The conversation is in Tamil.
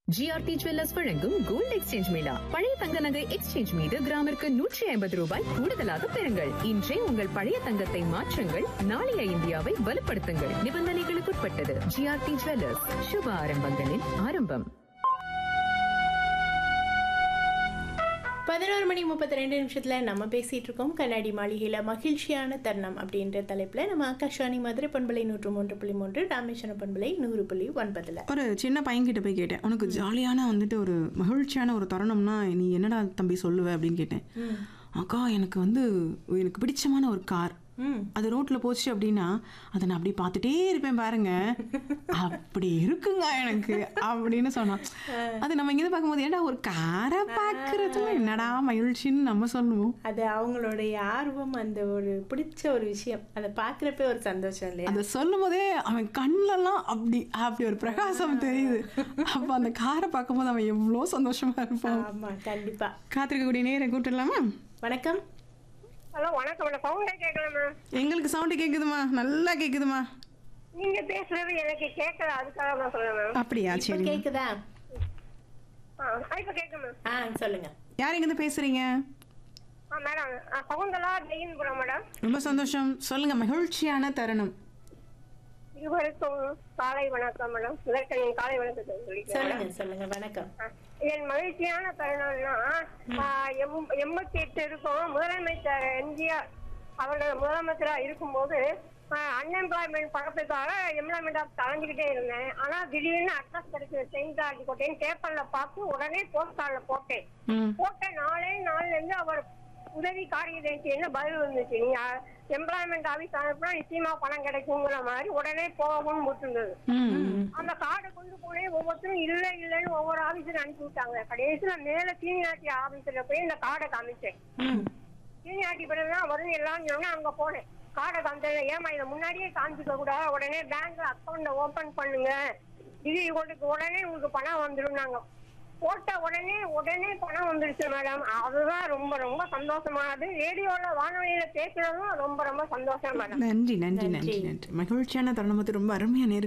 ஜிஆர்டி ஜுவல்லர்ஸ் வழங்கும் கோல்ட் எக்ஸ்சேஞ்ச் மேளா பழைய தங்க நகை எக்ஸ்சேஞ்ச் மீது கிராமிற்கு நூற்றி ஐம்பது ரூபாய் கூடுதலாக பெறுங்கள் இன்றே உங்கள் பழைய தங்கத்தை மாற்றுங்கள் நாளைய இந்தியாவை வலுப்படுத்துங்கள் நிபந்தனைகளுக்குட்பட்டது ஜிஆர்டி ஜுவல்லர்ஸ் சுப ஆரம்பங்களின் ஆரம்பம் பதினோரு மணி முப்பத்தி ரெண்டு நிமிஷத்தில் நம்ம பேசிகிட்டு இருக்கோம் கண்ணாடி மாளிகையில் மகிழ்ச்சியான தருணம் அப்படின்ற தலைப்பில் நம்ம ஆகாஷ்வாணி மதுரை பண்பலை நூற்று மூன்று புள்ளி மூன்று ராமேஸ்வரம் பண்பலை நூறு புள்ளி ஒன்பதில் ஒரு சின்ன பையன்கிட்ட போய் கேட்டேன் உனக்கு ஜாலியான வந்துட்டு ஒரு மகிழ்ச்சியான ஒரு தருணம்னா நீ என்னடா தம்பி சொல்லுவ அப்படின்னு கேட்டேன் அக்கா எனக்கு வந்து எனக்கு பிடிச்சமான ஒரு கார் ம் அது ரோட்ல போச்சு அப்படின்னா அதை நான் அப்படி பார்த்துட்டே இருப்பேன் பாருங்க அப்படி இருக்குங்க எனக்கு அப்படின்னு சொன்னான் அது நம்ம இங்கே பார்க்கும்போது ஏன்டா ஒரு காரை பார்க்கறதுல என்னடா மகிழ்ச்சின்னு நம்ம சொல்லுவோம் அது அவங்களுடைய ஆர்வம் அந்த ஒரு பிடிச்ச ஒரு விஷயம் அதை பார்க்குறப்ப ஒரு சந்தோஷம் இல்லையா அதை சொல்லும் போதே அவன் கண்ணிலலாம் அப்படி அப்படி ஒரு பிரகாசம் தெரியுது அப்போ அந்த காரை பார்க்கும்போது அவன் எவ்வளோ சந்தோஷமா இருப்பான் ஆமாம் கண்டிப்பாக காத்திருக்கக்கூடிய நேரம் கூப்பிட்டுலாமா வணக்கம் ஹலோ வணக்கம் மேடம் சவுண்டே கேட்கல மேம் எங்களுக்கு சவுண்டு கேட்குதுமா நல்லா கேட்குதுமா நீங்க பேசுறது எனக்கு கேட்கல அதுக்காக தான் சொல்றேன் மேம் அப்படியா இப்போ சரி கேட்குதா ஆ இப்ப கேட்க மேம் ஆ சொல்லுங்கள் யார் எங்கேருந்து பேசுறீங்க ஆ மேடம் சவுந்தலா ஜெயின்புரம் மேடம் ரொம்ப சந்தோஷம் சொல்லுங்க மகிழ்ச்சியான தருணம் இருவருக்கும் காலை வணக்கம் மேடம் இதற்கு நீங்க காலை வணக்கத்தை சொல்லிக்கிறேன் சொல்லுங்கள் சொல்லுங்கள் வணக்கம் ஆ, என் மகிழ்ச்சியான தருணம்னா ஆ, எம்- எண்பத்தி எட்டு இருக்கும் முதலமைச்சர் எம்ஜிஆர் அவர்கள் முதலமைச்சரா இருக்கும்போது அன்எம்ப்ளாய்மெண்ட் பக்கத்துக்காக எம்ப்ளாய்மெண்ட் தலைஞ்சுக்கிட்டே இருந்தேன் ஆனா திடீர்னு அட்ரஸ் கிடைச்சது செயின்ட் ஆர்டி கோட்டைன்னு பேப்பர்ல பார்த்து உடனே போஸ்ட் கார்டுல போட்டேன் ம் போட்ட நாளே நாள்ல இருந்து அவர் உதவி காரியதரிசி என்ன பதில் வந்துச்சு நீங்க எம்ப்ளாய்மெண்ட் ஆபீஸ் அனுப்புனா நிச்சயமா பணம் கிடைக்குங்கிற மாதிரி உடனே போகும்னு போட்டிருந்தது ம் அந்த கார்டை கொண்டு போனே ஒவ்வொருத்தரும் இல்ல இல்லன்னு ஒவ்வொரு ஆபீஸரும் அனுப்பி விட்டாங்க கடைசியில மேல சீனியாரிட்டி ஆபீஸ்ல போய் இந்த கார்டை காமிச்சேன் ம் சீனியாரிட்டி பிறகுதான் வரும் எல்லாம் சொன்னா அங்க போனேன் கார்டை காமிச்சேன் ஏமா இதை முன்னாடியே காமிச்சிக்க கூடாது உடனே பேங்க்ல அக்கௌண்ட ஓபன் பண்ணுங்க இது உங்களுக்கு உடனே உங்களுக்கு பணம் வந்துடும் நாங்க போட்ட உடனே உடனே பணம் வந்துருச்சு மேடம் அதுதான் ரொம்ப ரொம்ப சந்தோஷமானது ரேடியோல வானொலியில பேசுறதும் ரொம்ப ரொம்ப சந்தோஷம் மேடம் நன்றி நன்றி நன்றி நன்றி. நன்றி மகிழ்ச்சியான தருணம் வந்து ரொம்ப அருமையா நேர்